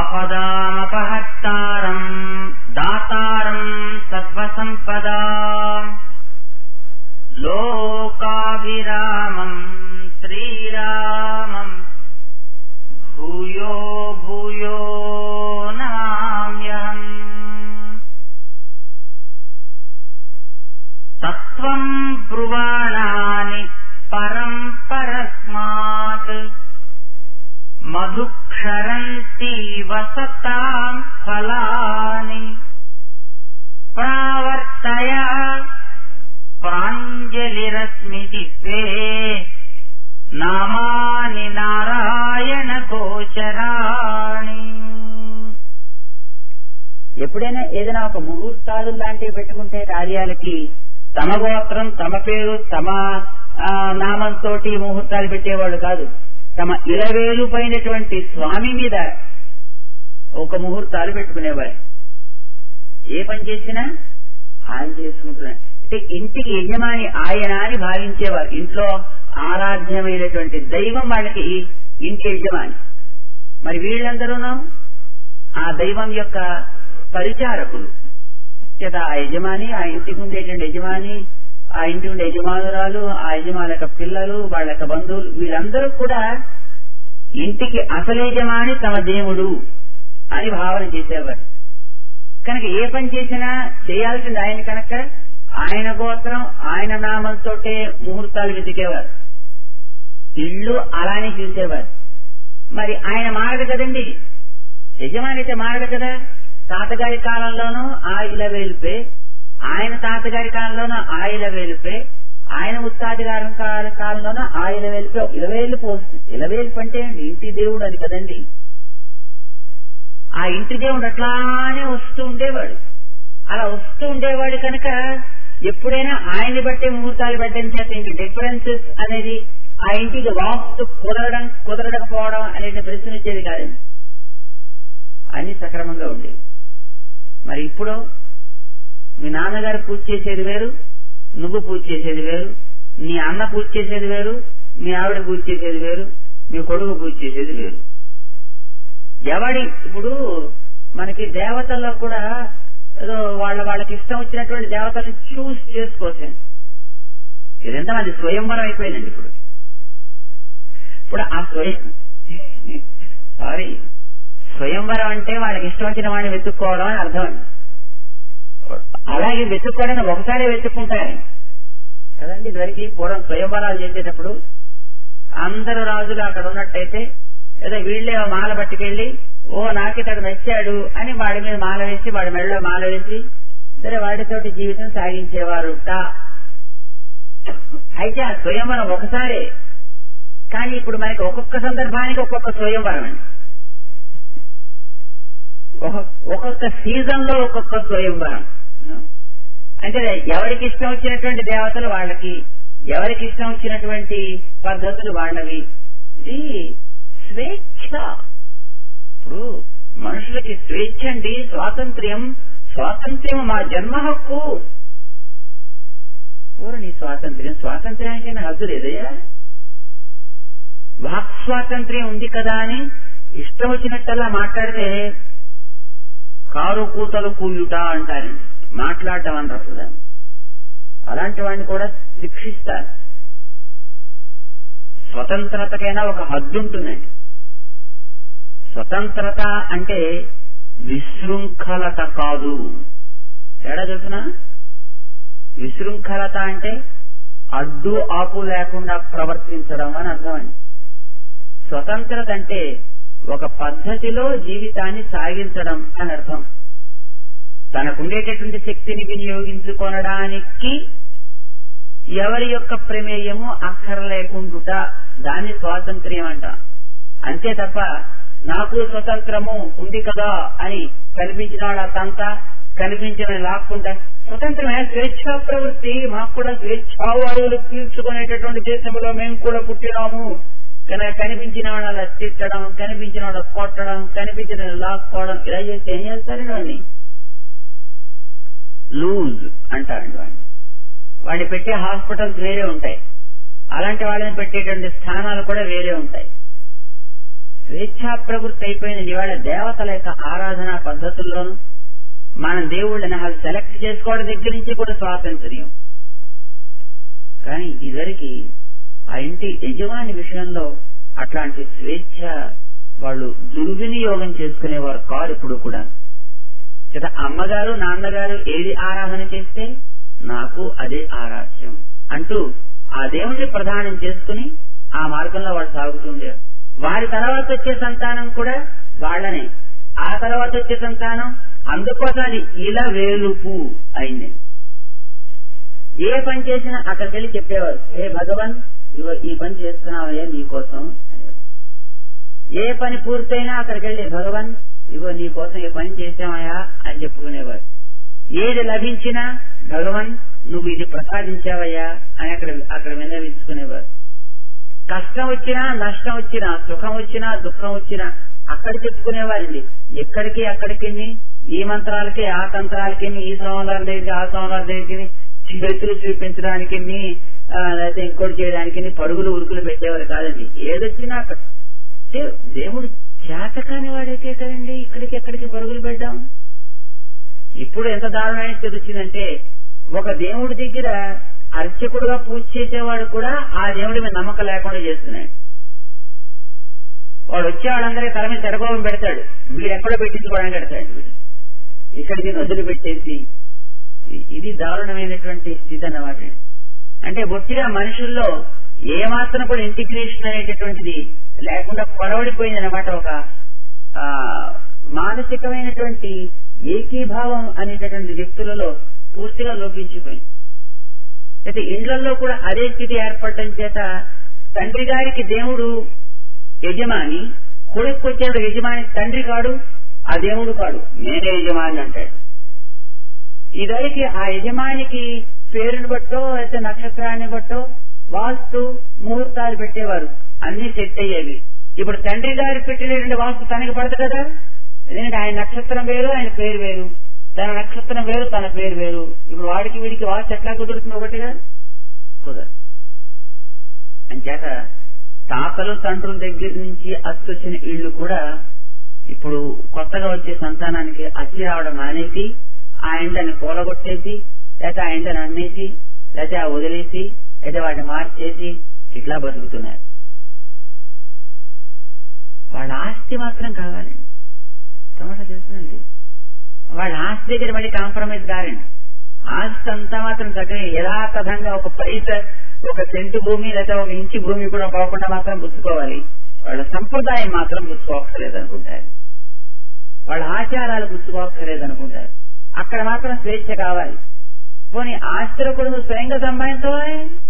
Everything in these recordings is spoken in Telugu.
ఆపదామపహర్తారం దాతారం సర్వసంపదా లోకాభిరామం శ్రీరామం భూయో భూయో నమామ్యహం సత్వం బ్రువాణాని పరం పరస్మాత్ మధుక్షరంతి వసతాం ఫలాని ప్రావర్తయ ప్రాంజలిరస్మితి స్వే నామాని నారాయణ గోచరాణి ఎప్పుడైనా ఏదైనా ఒక ముహూర్తాలు లాంటివి పెట్టుకుంటే కార్యాలకి తమ గోత్రం తమ పేరు తమ ఆ, నామంతో ముహూర్తాలు పెట్టేవాళ్ళు కాదు తమ ఇలవేలు పైనటువంటి స్వామి మీద ఒక ముహూర్తాలు పెట్టుకునేవారు ఏ పని చేసినా ఆయన చేసుకుంటున్నాడు అంటే ఇంటికి యజమాని ఆయన అని భావించేవారు ఇంట్లో ఆరాధ్యమైనటువంటి దైవం వాళ్ళకి ఇంటి యజమాని మరి వీళ్ళందరూను ఆ దైవం యొక్క పరిచారకులు చేత ఆ యజమాని ఆ ఇంటికి ఉండేటువంటి యజమాని ఆ ఇంటి ఉండే యజమానురాలు ఆ యజమాని యొక్క పిల్లలు వాళ్ళ యొక్క బంధువులు వీళ్ళందరూ కూడా ఇంటికి అసలు యజమాని తమ దేవుడు అని భావన చేసేవారు కనుక ఏ పని చేసినా చేయాల్సింది ఆయన కనుక ఆయన గోత్రం ఆయన నామంతోటే ముహూర్తాలు వెతికేవారు ఇల్లు అలానే చూసేవారు మరి ఆయన మారడు కదండి యజమాని అయితే మారడు కదా తాతగారి కాలంలోనూ ఆ ఇలవేలుపే ఆయన తాతగారి కాలంలోనూ ఆ ఇలవేలుపే ఆయన ముత్తాత గారి కాల- కాలంలోనూ ఆ ఇలవేలుపే ఇలవేలుపు వస్తుంది ఇలవేలుపు అంటే ఏంటి? ఇంటి దేవుడు అని కదండి ఆ ఇంటి దేవుడు అట్లానే వస్తూ ఉండేవాడు అలా వస్తూ ఉండేవాడు కనుక ఎప్పుడైనా ఆయన్ని బట్టే ముహూర్తాలు పెట్టడం చేత ఇంక డిఫరెన్సెస్ అనేది ఆ ఇంటికి వాస్తు కుదరడం కుదరకపోవడం అనేది ప్రశ్న వచ్చేది కాదండి అన్ని సక్రమంగా ఉండేవి మరి ఇప్పుడు మీ నాన్నగారు పూజ చేసేది వేరు నువ్వు పూజ చేసేది వేరు నీ అన్న పూజ చేసేది వేరు మీ ఆవిడ పూజ చేసేది వేరు మీ కొడుకు పూజ చేసేది వేరు ఎవడి ఇప్పుడు మనకి దేవతల్లో కూడా ఏదో వాళ్ళ వాళ్ళకి ఇష్టం వచ్చినటువంటి దేవతలను చూస్ చేసుకోవచ్చు ఇదంతా అది స్వయంవరం అయిపోయిందండి ఇప్పుడు ఇప్పుడు ఆ స్వయం సారీ స్వయంవరం అంటే వాళ్ళకి ఇష్టం వచ్చిన వాడిని వెతుక్కోవడం అని అర్థం అండి అలాగే వెతుక్కోవడం ఒకసారి వెతుక్కుంటారు కదండి ఇదివరకు పూర్వం స్వయంవరాలు చేసేటప్పుడు అందరు రాజులు అక్కడ ఉన్నట్టయితే ఏదో వీళ్ళే ఓ మాల పట్టుకెళ్లి ఓ నాకు ఇతడు నచ్చాడు అని వాడి మీద మాల వేసి వాడి మెడలో మాల వేసి సరే వాడితోటి జీవితం సాగించేవారు అయితే ఆ స్వయంవరం ఒకసారే కానీ ఇప్పుడు మనకి ఒక్కొక్క సందర్భానికి ఒక్కొక్క స్వయంవరం అండి ఒక్కొక్క- ఒక్కొక్క సీజన్ లో ఒక్కొక్క స్వయంవరం అంటే ఎవరికి ఇష్టం వచ్చినటువంటి దేవతలు వాళ్ళకి ఎవరికి ఇష్టం వచ్చినటువంటి పద్ధతులు వాళ్ళవి ఇది స్వేచ్ఛ ఇప్పుడు మనుషులకి స్వేచ్ఛ అండి స్వాతంత్ర్యం స్వాతంత్ర్యం మా జన్మ హక్కు ఊరు నీ స్వాతంత్ర్యం స్వాతంత్ర్యానికి నా హద్దు లేదయ్యా వాక్ స్వాతంత్ర్యం ఉంది కదా అని ఇష్టం వచ్చినట్టల్లా మాట్లాడితే కారు కూతలు కూయుట అంటారండి మాట్లాడటం అంటారు దాన్ని అలాంటి వాడిని కూడా శిక్షిస్తారు స్వతంత్రతకైనా ఒక హద్దు ఉంటుందండి స్వతంత్రత అంటే విశృంఖలత కాదు తేడా తెలుసునా విశృంఖలత అంటే అడ్డు ఆపు లేకుండా ప్రవర్తించడం అని అర్థం అండి స్వతంత్రత అంటే ఒక పద్ధతిలో జీవితాన్ని సాగించడం అని అర్థం తనకుండేటటువంటి శక్తిని వినియోగించుకొనడానికి ఎవరి యొక్క ప్రమేయము అక్కర్లేకుండుట దాన్ని స్వాతంత్ర్యం అంట అంతే తప్ప నాకు స్వతంత్రము ఉంది కదా అని కనిపించిన వాళ్ళ తంత కనిపించిన లాక్కుంటా స్వతంత్రమే స్వేచ్ఛా ప్రవృత్తి మాకు కూడా స్వేచ్ఛావాయువులు పీల్చుకునేటటువంటి దేశంలో మేము కూడా పుట్టినాము కనుక కనిపించిన వాళ్ళ తిట్టడం కనిపించిన వాళ్ళ కొట్టడం కనిపించిన వాళ్ళ లాక్కోవడం ఇలా చేస్తే ఏం చేస్తారండి వాడిని లూజ్ అంటారండి వాడిని వాడిని పెట్టే హాస్పిటల్స్ వేరే ఉంటాయి అలాంటి వాళ్ళని పెట్టేటువంటి స్థానాలు కూడా వేరే ఉంటాయి స్వేచ్ఛా ప్రవృత్తి అయిపోయినది ఇవాళ దేవతల యొక్క ఆరాధన పద్ధతుల్లోనూ మనం దేవుళ్ళని అసలు సెలెక్ట్ చేసుకోవడం దగ్గర నుంచి కూడా స్వాతంత్ర్యం కానీ ఇదివరకు ఆ ఇంటి యజమాని విషయంలో అట్లాంటి స్వేచ్ఛ వాళ్ళు దుర్వినియోగం చేసుకునేవారు కారు ఇప్పుడు కూడా చేత అమ్మగారు నాన్నగారు ఏది ఆరాధన చేస్తే నాకు అదే ఆరాధ్యం అంటూ ఆ దేవుణ్ణి ప్రధానం చేసుకుని ఆ మార్గంలో వాళ్ళు సాగుతుండేవారు వారి తర్వాత వచ్చే సంతానం కూడా వాళ్ళనే ఆ తర్వాత వచ్చే సంతానం అందుకోసం అది ఇలా వేలుపు అయింది ఏ పని చేసినా అక్కడికి వెళ్ళి చెప్పేవారు ఏ భగవన్ ఇగో ఈ పని చేస్తున్నావయ్యా నీకోసం అనేవారు ఏ పని పూర్తయినా అక్కడికి వెళ్ళి భగవన్ ఇగో నీ కోసం ఈ పని చేశామయ్యా అని చెప్పుకునేవారు ఏది లభించినా భగవన్ నువ్వు ఇది ప్రసాదించావయ్యా అని అక్కడ అక్కడ విన్నవించుకునేవారు కష్టం వచ్చినా నష్టం వచ్చినా సుఖం వచ్చినా దుఃఖం వచ్చినా అక్కడ చెప్పుకునేవారండి ఎక్కడికి అక్కడికి ఈ మంత్రాలకి ఆ తంత్రాలకి ఈ సోమవారం దగ్గరికి ఆ సోమవారం దగ్గరికి చేతులు చూపించడానికి లేకపోతే ఇంకోటి చేయడానికి పరుగులు ఉరుకులు పెట్టేవారు కాదండి ఏదొచ్చినా అక్కడ అంటే దేవుడు చేతకాని వాడైతే కదండి ఇక్కడికి ఎక్కడికి పరుగులు పెట్టాం ఇప్పుడు ఎంత దారుణమైన స్థితి వచ్చిందంటే ఒక దేవుడి దగ్గర అర్చకుడుగా పూజ చేసేవాడు కూడా ఆ దేవుడి మీద నమ్మకం లేకుండా చేస్తున్నాడు వాడు వచ్చేవాడందరే తల మీద తెరగోపం పెడతాడు వీడు ఎక్కడో పెట్టించుకోవడానికి పెడతాడు వీడు ఇక్కడికి వదిలి పెట్టేసి ఇది దారుణమైనటువంటి స్థితి అన్నమాట అంటే బొత్తిగా మనుషుల్లో ఏమాత్రం కూడా ఇంటిగ్రేషన్ అనేటటువంటిది లేకుండా పొరవడిపోయింది అనమాట ఒక ఆ మానసికమైనటువంటి ఏకీభావం అనేటటువంటి వ్యక్తులలో పూర్తిగా లోపించిపోయింది అయితే ఇండ్లలో కూడా అదే స్థితి ఏర్పడటం చేత తండ్రి గారికి దేవుడు యజమాని కొడుకు వచ్చేవాడు యజమాని తండ్రి కాడు ఆ దేవుడు కాడు నేనే యజమాని అంటాడు ఇదరికి ఆ యజమానికి పేరుని బట్టో అయితే నక్షత్రాన్ని బట్టో వాస్తు ముహూర్తాలు పెట్టేవారు అన్ని సెట్ అయ్యేవి ఇప్పుడు తండ్రి గారు పెట్టినటువంటి వాస్తు తనకి పడదు కదా ఎందుకంటే ఆయన నక్షత్రం వేరు ఆయన పేరు వేరు తన నక్షత్రం వేరు తన పేరు వేరు ఇప్పుడు వాడికి వీడికి వాస్తు ఎట్లా కుదురుతుంది ఒకటిగా కుదరదు అంచేత తాతలు తండ్రుల దగ్గర నుంచి అచ్చొచ్చిన ఇళ్లు కూడా ఇప్పుడు కొత్తగా వచ్చే సంతానానికి అచ్చి రావడం మానేసి ఆ ఇంటని కూలగొట్టేసి లేకపోతే ఆ ఇంటని అమ్మేసి లేకపోతే ఆ వదిలేసి అయితే వాటిని మార్చేసి ఇట్లా బతుకుతున్నారు వాళ్ళ ఆస్తి మాత్రం కావాలండి తమట చేస్తుందండి వాళ్ళ ఆస్తి దగ్గర మళ్ళీ కాంప్రమైజ్ కారండి ఆస్తి అంతా మాత్రం చక్కగా యథాతథంగా ఒక పైస ఒక సెంటు భూమి లేదా ఒక ఇంచి భూమి కూడా పోకుండా మాత్రం గుర్తుకోవాలి వాళ్ళ సంప్రదాయం మాత్రం గుర్తుకోక్కర్లేదు అనుకుంటారు వాళ్ళ ఆచారాలు గుర్తుకోక్కర్లేదు అనుకుంటారు అక్కడ మాత్రం స్వేచ్ఛ కావాలి పోనీ ఆస్తిలో కూడా నువ్వు స్వయంగా సంపాదించవా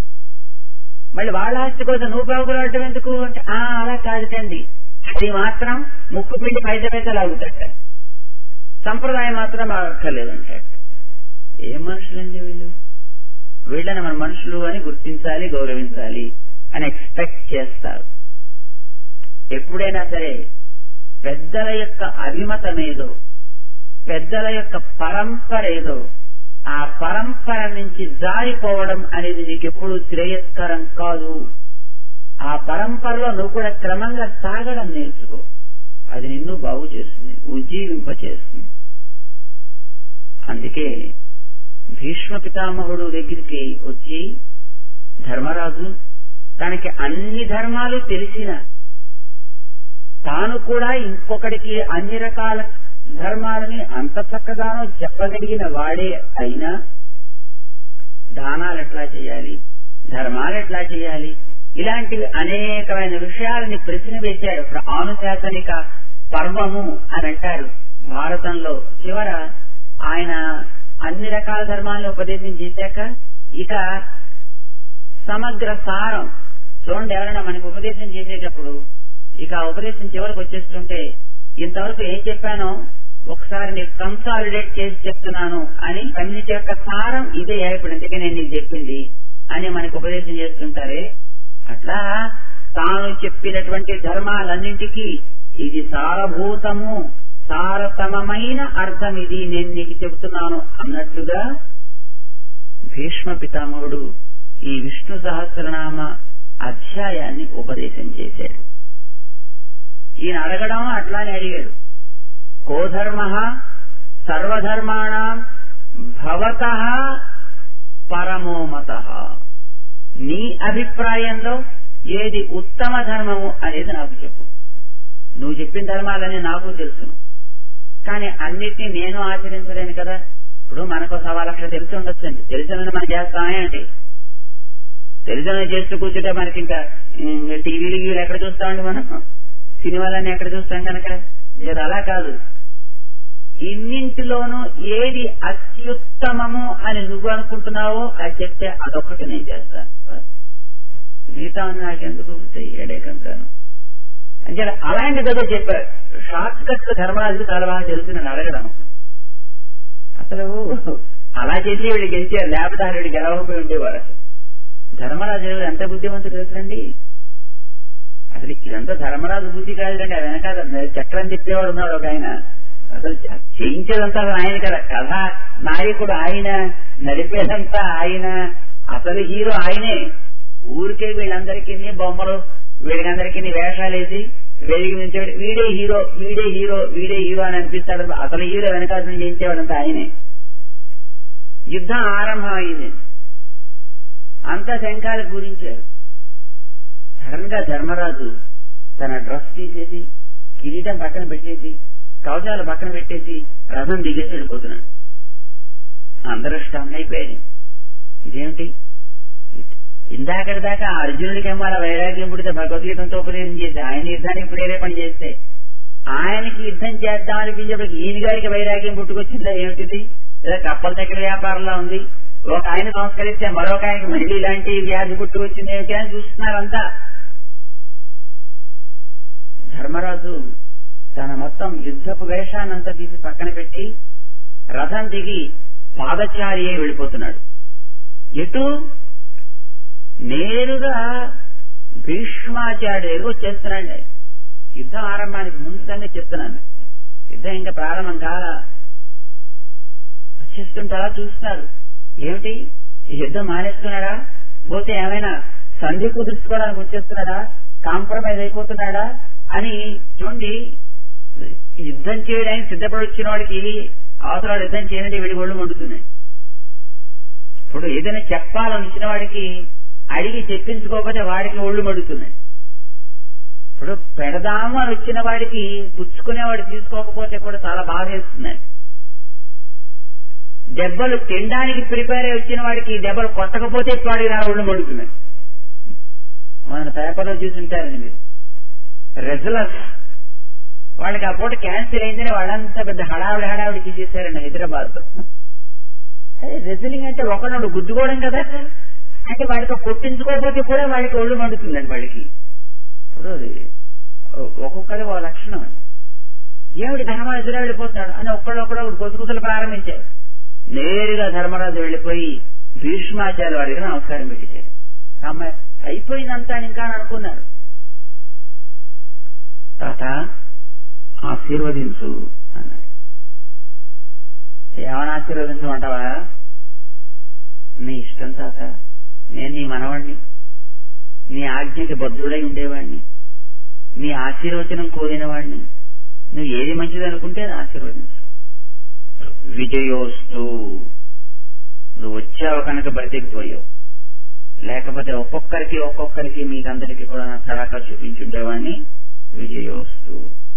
మళ్ళీ వాళ్ళ ఆస్తి కోసం నువ్వు బాగుపడటం ఎందుకు అంటే ఆ అలా కాదుటండి అది మాత్రం ముక్కు పిండి పైస పైస లాగుతాట సంప్రదాయం మాత్రం అక్కర్లేదు అంటాడు ఏం మనుషులండి వీళ్ళు వీళ్ళని మన మనుషులు అని గుర్తించాలి గౌరవించాలి అని ఎక్స్పెక్ట్ చేస్తారు ఎప్పుడైనా సరే పెద్దల యొక్క అభిమతమేదో పెద్దల యొక్క పరంపర ఏదో ఆ పరంపర నుంచి జారిపోవడం అనేది నీకు ఎప్పుడు శ్రేయస్కరం కాదు ఆ పరంపరలో నువ్వు కూడా క్రమంగా సాగడం నేర్చుకో అది నిన్ను బాగు చేస్తుంది ఉజ్జీవింప చేస్తుంది అందుకే భీష్మ పితామహుడు దగ్గరికి వచ్చి ధర్మరాజు తనకి అన్ని ధర్మాలు తెలిసిన తాను కూడా ఇంకొకడికి అన్ని రకాల ధర్మాలని అంత చక్కగానో చెప్పగలిగిన వాడే అయినా దానాలు ఎట్లా చేయాలి ధర్మాలు ఎట్లా చేయాలి ఇలాంటివి అనేకమైన విషయాలని ప్రశ్న వేశాడు ఇప్పుడు ఆనుశాసనిక పర్వము అని అంటారు భారతంలో చివర ఆయన అన్ని రకాల ధర్మాలను ఉపదేశం చేశాక ఇక సమగ్ర సారం చూడండి ఎవరైనా మనకు ఉపదేశం చేసేటప్పుడు ఇక ఆ ఉపదేశం చివరికి వచ్చేస్తుంటే ఇంతవరకు ఏం చెప్పానో ఒకసారి నీకు కన్సాలిడేట్ చేసి చెప్తున్నాను అని అన్నిటి యొక్క సారం ఇదే ఇప్పుడు అందుకే నేను నీకు చెప్పింది అని మనకు ఉపదేశం చేస్తుంటారే అట్లా తాను చెప్పినటువంటి ధర్మాలన్నింటికి ఇది సారభూతము సారతమమైన అర్థం ఇది నేను నీకు చెబుతున్నాను అన్నట్టుగా భీష్మ పితామహుడు ఈ విష్ణు సహస్రనామ అధ్యాయాన్ని ఉపదేశం చేశాడు ఈయన అడగడం అట్లానే అడిగాడు కోధర్మ సర్వధర్మాణం భవత పరమోమత నీ అభిప్రాయంలో ఏది ఉత్తమ ధర్మము అనేది నాకు చెప్పు నువ్వు చెప్పిన ధర్మాలని నాకు తెలుసును కానీ అన్నిటినీ నేను ఆచరించలేను కదా ఇప్పుడు మనకు సవా లక్ష తెలిసి ఉండొచ్చండి తెలిసినది మనం చేస్తామే అంటే తెలిసిన చేస్తూ కూర్చుంటే మనకి ఇంకా టీవీలు గీవీలు ఎక్కడ చూస్తామండి మనం సినిమాలన్నీ ఎక్కడ చూస్తాం కనుక ఇది అలా కాదు ఇన్నింటిలోనూ ఏది అత్యుత్తమము అని నువ్వు అనుకుంటున్నావో అది చెప్తే అదొక్కటి నేను చేస్తాను మిగతా నాకెందుకు చెయ్యడే కంటాను అంటే అలాంటి కదా చెప్పారు షార్ట్ కట్ ధర్మరాజుకి చాలా బాగా తెలుసు అడగడం అసలు అలా చేసి వీళ్ళు గెలిచారు లేకపోతే వీళ్ళు గెలవకపోయి ఉండేవారు అసలు ధర్మరాజు ఎంత బుద్ధిమంతుడు తెలుసండి అసలు ఇదంతా ధర్మరాజు బుద్ధి కాదండి ఆ వెనకాల చక్రం తిప్పేవాడు ఉన్నాడు ఒక ఆయన అసలు చేయించేదంతా ఆయన కదా కథ నాయకుడు ఆయన నడిపేదంతా ఆయన అసలు హీరో ఆయనే ఊరికే వీళ్ళందరికీ బొమ్మలు వీళ్ళందరికీ వేషాలు వేసి వెలిగి నుంచి వీడే హీరో వీడే హీరో వీడే హీరో అని అనిపిస్తాడు అసలు హీరో వెనకాల నుంచి చేయించేవాడంతా ఆయనే యుద్ధం ఆరంభం అయింది అంతా శంఖాలు పూరించారు సడన్ గా ధర్మరాజు తన డ్రెస్ తీసేసి కిరీటం పక్కన పెట్టేసి కవచాలు పక్కన పెట్టేసి రథం దిగేసి వెళ్ళిపోతున్నాడు అందరూ స్టంగ్ అయిపోయారు ఇదేమిటి ఇందాకటి దాకా అర్జునుడికి ఏమో అలా వైరాగ్యం పుడితే భగవద్గీతంతో ఉపదేశం చేసి ఆయన యుద్ధానికి ప్రేరేపణ చేస్తే ఆయనకి యుద్ధం చేద్దాం అనిపించేప్పటికి ఈయన గారికి వైరాగ్యం పుట్టుకొచ్చిందా ఏమిటిది లేదా కప్పల దగ్గర వ్యాపారంలో ఉంది ఒక ఆయన సంస్కరిస్తే మరొక ఆయనకి మళ్ళీ ఇలాంటి వ్యాధి పుట్టుకొచ్చింది ఏమిటి అని చూస్తున్నారంతా ధర్మరాజు తన మొత్తం యుద్ధపు వేషాన్నంతా తీసి పక్కన పెట్టి రథం దిగి పాదచారి అయి వెళ్ళిపోతున్నాడు ఎటు నేరుగా భీష్మాచార్యుడు వచ్చేస్తున్నాడు యుద్ధం ఆరంభానికి ముందుగానే చెప్తున్నాను యుద్ధం ఇంకా ప్రారంభం కాలా వచ్చేస్తుంటారా చూస్తున్నారు ఏమిటి ఈ యుద్ధం మానేస్తున్నాడా పోతే ఏమైనా సంధి కుదుర్చుకోవడానికి వచ్చేస్తున్నాడా కాంప్రమైజ్ అయిపోతున్నాడా అని చూడండి యుద్ధం చేయడానికి సిద్ధపడి వచ్చిన వాడికి అవసరాలు యుద్ధం చేయనంటే వీడి ఒళ్ళు మండుతున్నాయి ఇప్పుడు ఏదైనా చెప్పాలని వచ్చిన వాడికి అడిగి చెప్పించుకోకపోతే వాడికి ఒళ్ళు మడుతున్నాయి ఇప్పుడు పెడదాము అని వచ్చిన వాడికి పుచ్చుకునేవాడు తీసుకోకపోతే కూడా చాలా బాధ వేస్తున్నాయి దెబ్బలు తినడానికి ప్రిపేర్ అయి వచ్చిన వాడికి దెబ్బలు కొట్టకపోతే వాడికి నా ఒళ్ళు మడుతున్నాయి మన పేపర్లో చూసుంటారండి మీరు రెజలర్స్ వాళ్ళకి ఆ పూట క్యాన్సర్ అయిందని వాళ్ళంతా పెద్ద హడావిడి హడావిడి తీసేశారండి హైదరాబాద్ అదే రెజలింగ్ అంటే ఒకడు గుద్దుకోవడం కదా అంటే వాడికి కొట్టించుకోకపోతే కూడా వాడికి ఒళ్ళు మండుతుందండి వాడికి ఇప్పుడు ఒక్కొక్కరి ఒక లక్షణం ఏమిటి ధర్మరాజు వెళ్ళిపోతాడు అని ఒక్కడొక్కడు గొంతుకుతలు ప్రారంభించారు నేరుగా ధర్మరాజు వెళ్ళిపోయి భీష్మాచార్య వారికి నమస్కారం పెట్టించారు అమ్మాయి అయిపోయిందంతా ఇంకా అని అనుకున్నారు తాత ఆశీర్వదించు అన్నాడు ఏమని ఆశీర్వదించమంటావా నీ ఇష్టం తాత నేను నీ మనవాణ్ణి నీ ఆజ్ఞకి బద్ధుడై ఉండేవాణ్ణి నీ ఆశీర్వచనం కోరినవాణ్ణి నువ్వు ఏది మంచిది అనుకుంటే అది ఆశీర్వదించు విజయోస్తు నువ్వు వచ్చావు కనుక బ్రతికిపోయావు లేకపోతే ఒక్కొక్కరికి ఒక్కొక్కరికి మీకందరికి కూడా నా సడాకా చూపించుండేవాడిని విజయోస్తు